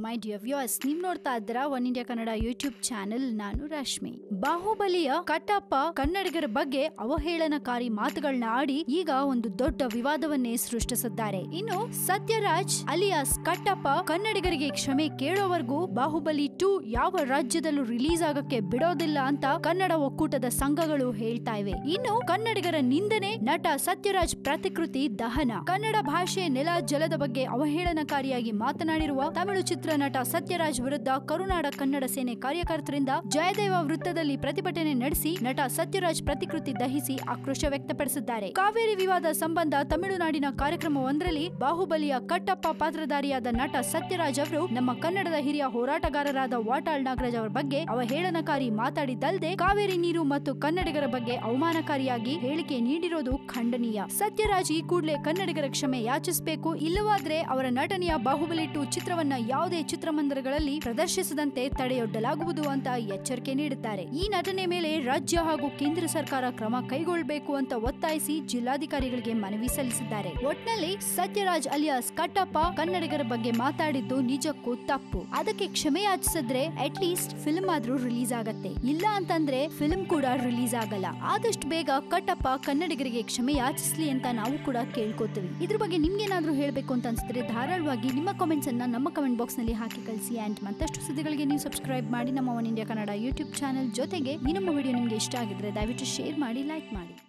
my dear viewers ನೀವ್ ನೋಡ್ತಾ ಇದ್ದೀರಾ One India Kannada YouTube channel ನಾನು ರಶ್ಮಿ ಬಾಹುಬಲಿಯ ಕಟ್ಟಪ್ಪ ಕನ್ನಡಿಗರ ಬಗ್ಗೆ ಅವಹೇಳನಕಾರಿ ಮಾತುಗಳನ್ನ ಆಡಿ ಈಗ ಒಂದು ದೊಡ್ಡ ವಿವಾದವನ್ನೇ ಸೃಷ್ಟಿಸಿದ್ದಾರೆ ಇನ್ನು ಸತ್ಯರಾಜ್ ಅಲಿಯಾಸ್ ಕಟ್ಟಪ್ಪ ಕನ್ನಡಿಗರಿಗೆ ಕ್ಷಮೆ ಕೇಳೋವರೆಗೂ ಬಾಹುಬಲಿ ಟೂ ಯಾವ ರಾಜ್ಯದಲ್ಲೂ ರಿಲೀಸ್ ಆಗಕ್ಕೆ ಬಿಡೋದಿಲ್ಲ ಅಂತ ಕನ್ನಡ ಒಕ್ಕೂಟದ ಸಂಘಗಳು ಹೇಳ್ತಾ ಇವೆ ಇನ್ನು ಕನ್ನಡಿಗರ ನಿಂದನೆ ನಟ ಸತ್ಯರಾಜ್ ಪ್ರತಿಕೃತಿ ದಹನ ಕನ್ನಡ ಭಾಷೆ ನೆಲ ಜಲದ ಬಗ್ಗೆ ಅವಹೇಳನಕಾರಿಯಾಗಿ ಮಾತನಾಡಿರುವ ತಮಿಳು ಚಿತ್ರ ನಟ ಸತ್ಯರಾಜ್ ವಿರುದ್ಧ ಕರುನಾಡ ಕನ್ನಡ ಸೇನೆ ಕಾರ್ಯಕರ್ತರಿಂದ ಜಯದೇವ ವೃತ್ತದಲ್ಲಿ ಪ್ರತಿಭಟನೆ ನಡೆಸಿ ನಟ ಸತ್ಯರಾಜ್ ಪ್ರತಿಕೃತಿ ದಹಿಸಿ ಆಕ್ರೋಶ ವ್ಯಕ್ತಪಡಿಸಿದ್ದಾರೆ ಕಾವೇರಿ ವಿವಾದ ಸಂಬಂಧ ತಮಿಳುನಾಡಿನ ಕಾರ್ಯಕ್ರಮವೊಂದರಲ್ಲಿ ಬಾಹುಬಲಿಯ ಕಟ್ಟಪ್ಪ ಪಾತ್ರಧಾರಿಯಾದ ನಟ ಸತ್ಯರಾಜ್ ಅವರು ನಮ್ಮ ಕನ್ನಡದ ಹಿರಿಯ ಹೋರಾಟಗಾರರಾದ ವಾಟಾಳ್ ನಾಗರಾಜ್ ಅವರ ಬಗ್ಗೆ ಅವಹೇಳನಕಾರಿ ಮಾತಾಡಿದ್ದಲ್ಲದೆ ಕಾವೇರಿ ನೀರು ಮತ್ತು ಕನ್ನಡಿಗರ ಬಗ್ಗೆ ಅವಮಾನಕಾರಿಯಾಗಿ ಹೇಳಿಕೆ ನೀಡಿರೋದು ಖಂಡನೀಯ ಸತ್ಯರಾಜ್ ಈ ಕೂಡಲೇ ಕನ್ನಡಿಗರ ಕ್ಷಮೆ ಯಾಚಿಸಬೇಕು ಇಲ್ಲವಾದ್ರೆ ಅವರ ನಟನೆಯ ಬಾಹುಬಲಿ ಟು ಚಿತ್ರವನ್ನ ಯಾವುದೇ ಚಿತ್ರಮಂದಿರಗಳಲ್ಲಿ ಪ್ರದರ್ಶಿಸದಂತೆ ತಡೆಯೊಡ್ಡಲಾಗುವುದು ಅಂತ ಎಚ್ಚರಿಕೆ ನೀಡಿದ್ದಾರೆ ಈ ನಟನೆ ಮೇಲೆ ರಾಜ್ಯ ಹಾಗೂ ಕೇಂದ್ರ ಸರ್ಕಾರ ಕ್ರಮ ಕೈಗೊಳ್ಳಬೇಕು ಅಂತ ಒತ್ತಾಯಿಸಿ ಜಿಲ್ಲಾಧಿಕಾರಿಗಳಿಗೆ ಮನವಿ ಸಲ್ಲಿಸಿದ್ದಾರೆ ಒಟ್ನಲ್ಲಿ ಸತ್ಯರಾಜ್ ಅಲಿಯಾಸ್ ಕಟ್ಟಪ್ಪ ಕನ್ನಡಿಗರ ಬಗ್ಗೆ ಮಾತಾಡಿದ್ದು ನಿಜಕ್ಕೂ ತಪ್ಪು ಅದಕ್ಕೆ ಕ್ಷಮೆ ಯಾಚಿಸಿದ್ರೆ ಅಟ್ ಲೀಸ್ಟ್ ಫಿಲ್ಮ್ ಆದ್ರೂ ರಿಲೀಸ್ ಆಗತ್ತೆ ಇಲ್ಲ ಅಂತಂದ್ರೆ ಫಿಲ್ಮ್ ಕೂಡ ರಿಲೀಸ್ ಆಗಲ್ಲ ಆದಷ್ಟು ಬೇಗ ಕಟ್ಟಪ್ಪ ಕನ್ನಡಿಗರಿಗೆ ಕ್ಷಮೆ ಯಾಚಿಸ್ಲಿ ಅಂತ ನಾವು ಕೂಡ ಕೇಳ್ಕೊತೀವಿ ಇದ್ರ ಬಗ್ಗೆ ನಿಮ್ಗೇನಾದ್ರೂ ಹೇಳ್ಬೇಕು ಅಂತ ಅನ್ಸಿದ್ರೆ ಧಾರಾಳವಾಗಿ ನಿಮ್ಮ ಕಾಮೆಂಟ್ಸ್ ಅನ್ನ ನಮ್ಮ ಕಮೆಂಟ್ ಬಾಕ್ಸ್ ನಲ್ಲಿ ಹಾಕಿ ಕಳಿಸಿ ಅಂಡ್ ಮತ್ತಷ್ಟು ಸುದ್ದಿಗಳಿಗೆ ನೀವು ಸಬ್ಸ್ಕ್ರೈಬ್ ಮಾಡಿ ನಮ್ಮ One India Kannada YouTube channel ಜೊತೆಗೆ ಈ ನಮ್ಮ ವಿಡಿಯೋ ನಿಮ್ಗೆ ಇಷ್ಟ ಆಗಿದ್ರೆ ದಯವಿಟ್ಟು ಶೇರ್ ಮಾಡಿ ಲೈಕ್ ಮಾಡಿ